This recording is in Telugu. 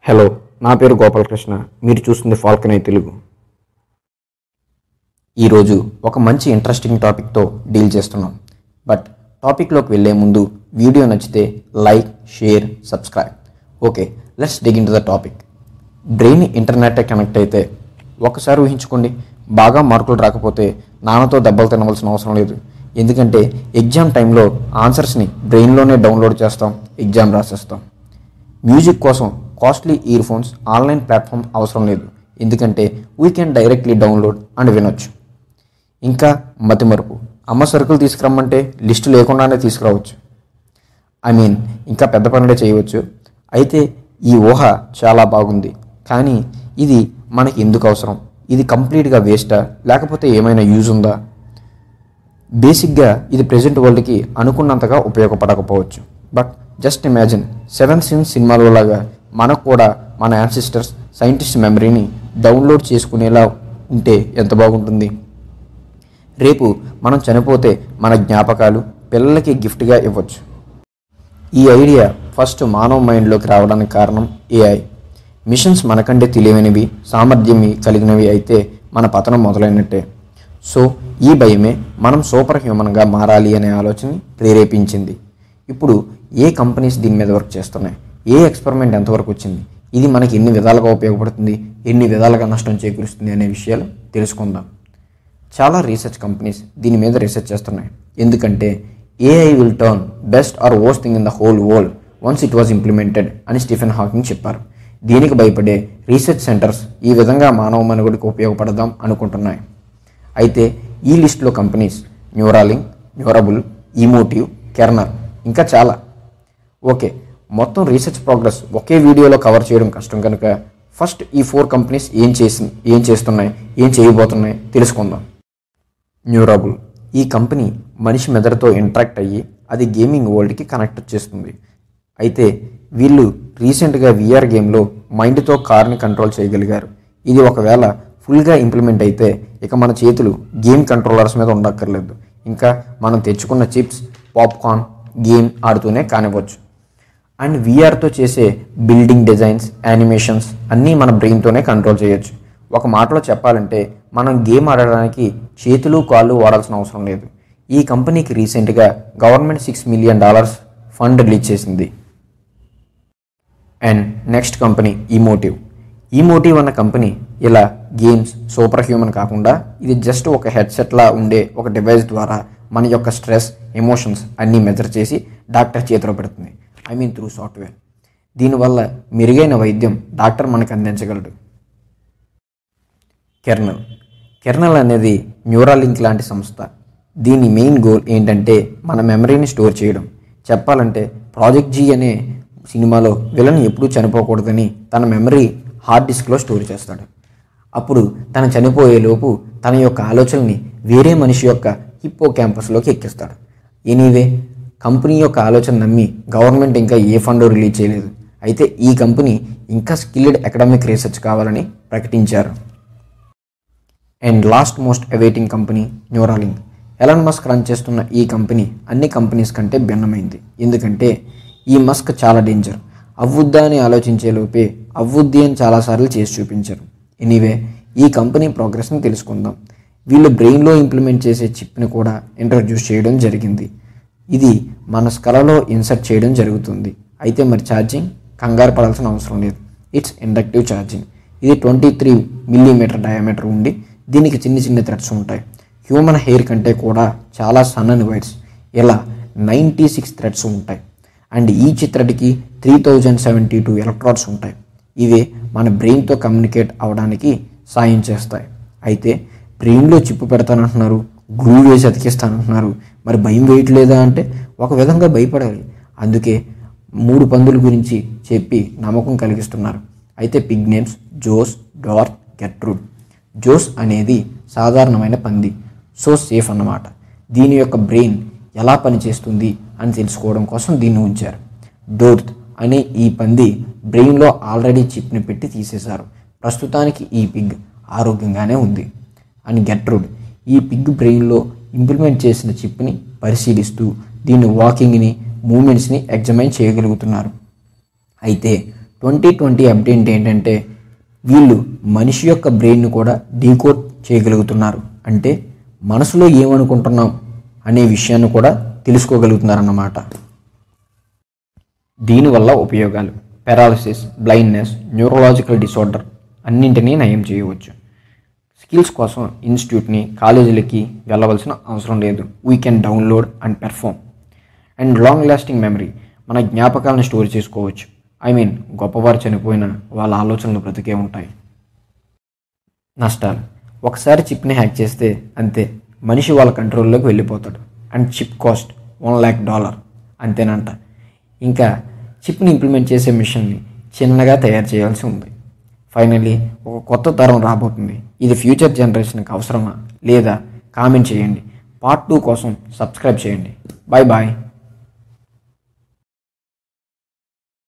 హలో నా పేరు గోపాలకృష్ణ మీరు చూస్తుంది ఫాల్కన్ ఐ తెలుగు ఈరోజు ఒక మంచి ఇంట్రెస్టింగ్ టాపిక్తో డీల్ చేస్తున్నాం బట్ టాపిక్లోకి వెళ్ళే ముందు వీడియో నచ్చితే like share subscribe okay let's dig in to the topic brain internet connect అయితే ఒకసారి ఊహించుకోండి బాగా మార్కులు రాకపోతే నాన్నతో దెబ్బలు తినవలసిన అవసరం లేదు ఎందుకంటే ఎగ్జామ్ టైంలో ఆన్సర్స్ని బ్రెయిన్లోనే డౌన్లోడ్ చేస్తాం ఎగ్జామ్ రాసేస్తాం మ్యూజిక్ కోసం costly earphones online platform అవసరం లేదు ఎందుకంటే we can directly download and వినొచ్చు ఇంకా మతిమరుపు అమ్మ సరుకులు తీసుకురమ్మంటే లిస్టు లేకుండానే తీసుకురావచ్చు ఐ మీన్ ఇంకా పెద్ద పనులే చేయవచ్చు అయితే ఈ ఊహ చాలా బాగుంది కానీ ఇది మనకి ఎందుకు అవసరం ఇది కంప్లీట్గా వేస్టా లేకపోతే ఏమైనా యూజ్ ఉందా బేసిక్గా ఇది ప్రెజెంట్ వరల్డ్కి అనుకున్నంతగా ఉపయోగపడకపోవచ్చు but just imagine seven sins సినిమాలో లాగా మనకు కూడా మన యాన్సిస్టర్స్ సైంటిస్ట్ మెమరీని డౌన్లోడ్ చేసుకునేలా ఉంటే ఎంత బాగుంటుంది రేపు మనం చనిపోతే మన జ్ఞాపకాలు పిల్లలకి గిఫ్ట్గా ఇవ్వచ్చు ఈ ఐడియా ఫస్ట్ మానవ మైండ్లోకి రావడానికి కారణం ఏఐ మిషన్స్ మనకంటే తెలియనివి సామర్థ్యం కలిగినవి అయితే మన పతనం మొదలైనట్టే సో ఈ భయమే మనం సూపర్ హ్యూమన్గా మారాలి అనే ఆలోచనని ప్రేరేపించింది ఇప్పుడు ఏ కంపెనీస్ దీని మీద వర్క్ చేస్తున్నాయి ఏ ఎక్స్పెరిమెంట్ ఎంతవరకు వచ్చింది ఇది మనకి ఎన్ని విధాలుగా ఉపయోగపడుతుంది ఎన్ని విధాలుగా నష్టం చేకూరుస్తుంది అనే విషయాలు తెలుసుకుందాం చాలా రీసెర్చ్ కంపెనీస్ దీని మీద రీసెర్చ్ చేస్తున్నాయి ఎందుకంటే AI will turn best or worse thing in the whole world once it was implemented అని స్టీఫెన్ హాకింగ్ చెప్పారు దీనికి భయపడే రీసెర్చ్ సెంటర్స్ ఈ విధంగా మానవ మనుగడికి ఉపయోగపడదాం అనుకుంటున్నాయి అయితే ఈ లిస్ట్లో కంపెనీస్ న్యూరాలింక్ న్యూరబుల్ ఈమోటివ్ కెర్నర్ ఇంకా చాలా ఓకే మొత్తం రీసెర్చ్ ప్రోగ్రెస్ ఒకే వీడియోలో కవర్ చేయడం కష్టం కనుక ఫస్ట్ ఈ ఫోర్ కంపెనీస్ ఏం చేసి ఏం చేస్తున్నాయి ఏం చేయబోతున్నాయి తెలుసుకుందాం న్యూరబుల్ ఈ కంపెనీ మనిషి మెదడుతో ఇంటరాక్ట్ అయ్యి అది గేమింగ్ వరల్డ్కి కనెక్ట్ చేస్తుంది అయితే వీళ్ళు రీసెంట్గా విఆర్ గేమ్లో మైండ్తో కార్ని కంట్రోల్ చేయగలిగారు ఇది ఒకవేళ ఫుల్గా ఇంప్లిమెంట్ అయితే ఇక మన చేతులు గేమ్ కంట్రోలర్స్ మీద ఉండక్కర్లేదు ఇంకా మనం తెచ్చుకున్న చిప్స్ పాప్కార్న్ గేమ్ ఆడుతూనే కానివ్వచ్చు అండ్ వీఆర్తో చేసే బిల్డింగ్ డిజైన్స్ యానిమేషన్స్ అన్నీ మన బ్రెయిన్తోనే కంట్రోల్ చేయొచ్చు ఒక మాటలో చెప్పాలంటే మనం గేమ్ ఆడడానికి చేతులు కాళ్ళు వాడాల్సిన అవసరం లేదు ఈ కంపెనీకి రీసెంట్గా government six million dollars fund release చేసింది and next company Emotiv Emotiv అన్న కంపెనీ ఇలా గేమ్స్ సూపర్ హ్యూమన్ కాకుండా ఇది జస్ట్ ఒక హెడ్సెట్లా ఉండే ఒక డివైస్ ద్వారా మన యొక్క స్ట్రెస్ ఎమోషన్స్ అన్నీ మెజర్ చేసి డాక్టర్ చేతిలో పెడుతుంది ఐ మీన్ త్రూ సాఫ్ట్వేర్ దీనివల్ల మెరుగైన వైద్యం డాక్టర్ మనకు అందించగలడు కెర్నల్ కెర్నల్ అనేది న్యూరాలింక్ లాంటి సంస్థ దీని మెయిన్ గోల్ ఏంటంటే మన మెమరీని స్టోర్ చేయడం చెప్పాలంటే ప్రాజెక్ట్ జీ అనే సినిమాలో విలన్ ఎప్పుడూ చనిపోకూడదని తన మెమరీ హార్డ్ డిస్క్లో స్టోర్ చేస్తాడు అప్పుడు తను చనిపోయేలోపు తన యొక్క ఆలోచనని వేరే మనిషి యొక్క హిప్పో క్యాంపస్లోకి ఎక్కిస్తాడు ఎనీవే కంపెనీ యొక్క ఆలోచన నమ్మి గవర్నమెంట్ ఇంకా ఏ ఫండ్ రిలీజ్ చేయలేదు అయితే ఈ కంపెనీ ఇంకా స్కిల్డ్ అకాడమిక్ రీసెర్చ్ కావాలని ప్రకటించారు and last most awaiting company Neuralink Elon Musk run చేస్తున్న ఈ కంపెనీ అన్ని కంపెనీస్ కంటే భిన్నమైంది ఎందుకంటే ఈ మస్క్ చాలా డేంజర్ అవ్వుద్దా అని ఆలోచించే లోపే అవ్వుద్ది అని చాలాసార్లు చేసి చూపించారు ఎనీవే ఈ కంపెనీ ప్రోగ్రెస్ని తెలుసుకుందాం వీళ్ళు బ్రెయిన్లో ఇంప్లిమెంట్ చేసే చిప్ని కూడా ఇంట్రడ్యూస్ చేయడం జరిగింది ఇది మన స్కలలో ఇన్సర్ట్ చేయడం జరుగుతుంది అయితే మరి ఛార్జింగ్ కంగారు పడాల్సిన అవసరం లేదు ఇట్స్ ఇండక్టివ్ ఛార్జింగ్ ఇది ట్వంటీ త్రీ మిల్లీమీటర్ డయామీటర్ ఉండి దీనికి చిన్న చిన్న థ్రెడ్స్ ఉంటాయి హ్యూమన్ హెయిర్ కంటే కూడా చాలా సన్నని వైర్స్ ఇలా నైంటీ సిక్స్ థ్రెడ్స్ ఉంటాయి అండ్ ఈచ్ థ్రెడ్కి three thousand seventy two electrodes ఉంటాయి ఇవి మన బ్రెయిన్తో కమ్యూనికేట్ అవడానికి సాయం చేస్తాయి అయితే బ్రెయిన్లో చిప్పు పెడతానంటున్నారు గ్లూ వేసి అతికిస్తానంటున్నారు మరి భయం వేయట్లేదా అంటే ఒక విధంగా భయపడాలి అందుకే మూడు పందుల గురించి చెప్పి నమ్మకం కలిగిస్తున్నారు అయితే పిగ్ నేమ్స్ జోస్ డార్క్ గెట్రూడ్ జోస్ అనేది సాధారణమైన పంది సో సేఫ్ అన్నమాట దీని యొక్క బ్రెయిన్ ఎలా పనిచేస్తుంది అని తెలుసుకోవడం కోసం దీన్ని ఉంచారు డోర్త్ అనే ఈ పంది బ్రెయిన్లో ఆల్రెడీ చిప్ని పెట్టి తీసేశారు ప్రస్తుతానికి ఈ పిగ్ ఆరోగ్యంగానే ఉంది అని గెట్రూడ్ ఈ పిగ్ బ్రెయిన్లో ఇంప్లిమెంట్ చేసిన చిప్ని పరిశీలిస్తూ దీని వాకింగ్ని మూమెంట్స్ని ఎగ్జమైన్ చేయగలుగుతున్నారు అయితే ట్వంటీ ట్వంటీ అప్డేట్ ఏంటంటే వీళ్ళు మనిషి యొక్క బ్రెయిన్ను కూడా డీకోడ్ చేయగలుగుతున్నారు అంటే మనసులో ఏమనుకుంటున్నాం అనే విషయాన్ని కూడా తెలుసుకోగలుగుతున్నారన్నమాట దీనివల్ల ఉపయోగాలు పెరాలసిస్ బ్లైండ్నెస్ న్యూరలాజికల్ డిసార్డర్ అన్నింటినీ నయం చేయవచ్చు స్కిల్స్ కోసం ఇన్స్టిట్యూట్ని కాలేజీలకి వెళ్ళవలసిన అవసరం లేదు we can download and perform and long lasting memory మన జ్ఞాపకాలను స్టోర్ చేసుకోవచ్చు ఐ మీన్ గొప్పవారు చనిపోయిన వాళ్ళ ఆలోచనలు బ్రతికే ఉంటాయి నష్టాలు ఒకసారి చిప్ని హ్యాక్ చేస్తే అంతే మనిషి వాళ్ళ కంట్రోల్లోకి వెళ్ళిపోతాడు and chip cost one lakh dollar అంతేనంట ఇంకా చిప్ని ఇంప్లిమెంట్ చేసే మిషన్ని చిన్నగా తయారు చేయాల్సి ఉంది ఫైనల్లీ ఒక కొత్త తరం రాబోతుంది ఇది ఫ్యూచర్ జనరేషన్కి అవసరమా లేదా కామెంట్ చేయండి పార్ట్ టూ కోసం సబ్స్క్రైబ్ చేయండి బాయ్ బాయ్